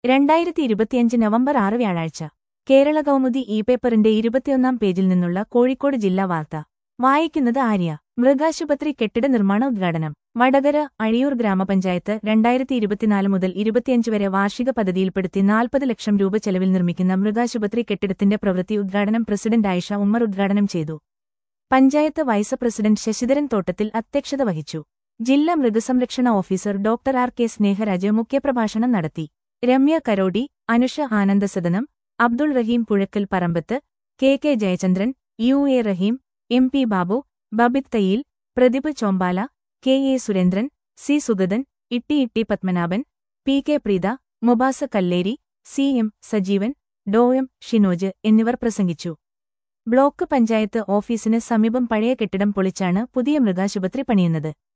രണ്ടായിരത്തി ഇരുപത്തിയഞ്ച് നവംബർ ആറ് വ്യാഴാഴ്ച കേരള കൗമുദി ഇ പേപ്പറിന്റെ ഇരുപത്തിയൊന്നാം പേജിൽ നിന്നുള്ള കോഴിക്കോട് ജില്ലാ വാർത്ത വായിക്കുന്നത് ആര്യ മൃഗാശുപത്രി കെട്ടിട നിർമ്മാണ ഉദ്ഘാടനം വടകര അഴിയൂർ ഗ്രാമപഞ്ചായത്ത് രണ്ടായിരത്തി ഇരുപത്തിനാല് മുതൽ ഇരുപത്തിയഞ്ച് വരെ വാർഷിക പദ്ധതിയിൽപ്പെടുത്തി നാൽപ്പത് ലക്ഷം രൂപ ചെലവിൽ നിർമ്മിക്കുന്ന മൃഗാശുപത്രി കെട്ടിടത്തിന്റെ പ്രവൃത്തി ഉദ്ഘാടനം പ്രസിഡന്റ് ആയിഷ ഉമ്മർ ഉദ്ഘാടനം ചെയ്തു പഞ്ചായത്ത് വൈസ് പ്രസിഡന്റ് ശശിധരൻ തോട്ടത്തിൽ അധ്യക്ഷത വഹിച്ചു ജില്ലാ മൃഗസംരക്ഷണ officer doctor R K Sneharaj മുഖ്യപ്രഭാഷണം നടത്തി Ramya Karodi Anusha Anandasadanam Abdul Raheem Puzhakkal Parambath K K Jayachandran U A Raheem M P Babu Babith Thayyil Prathibha Chombala K A Surendran C Sugathan Itty Itty Padmanabhan P K Preetha Mubasa Kalleri C M Sajeevan Dr M Shinoj എന്നിവർ പ്രസംഗിച്ചു ബ്ലോക്ക് പഞ്ചായത്ത് ഓഫീസിന് സമീപം പഴയ കെട്ടിടം പൊളിച്ചാണ് പുതിയ മൃഗാശുപത്രി പണിയുന്നത്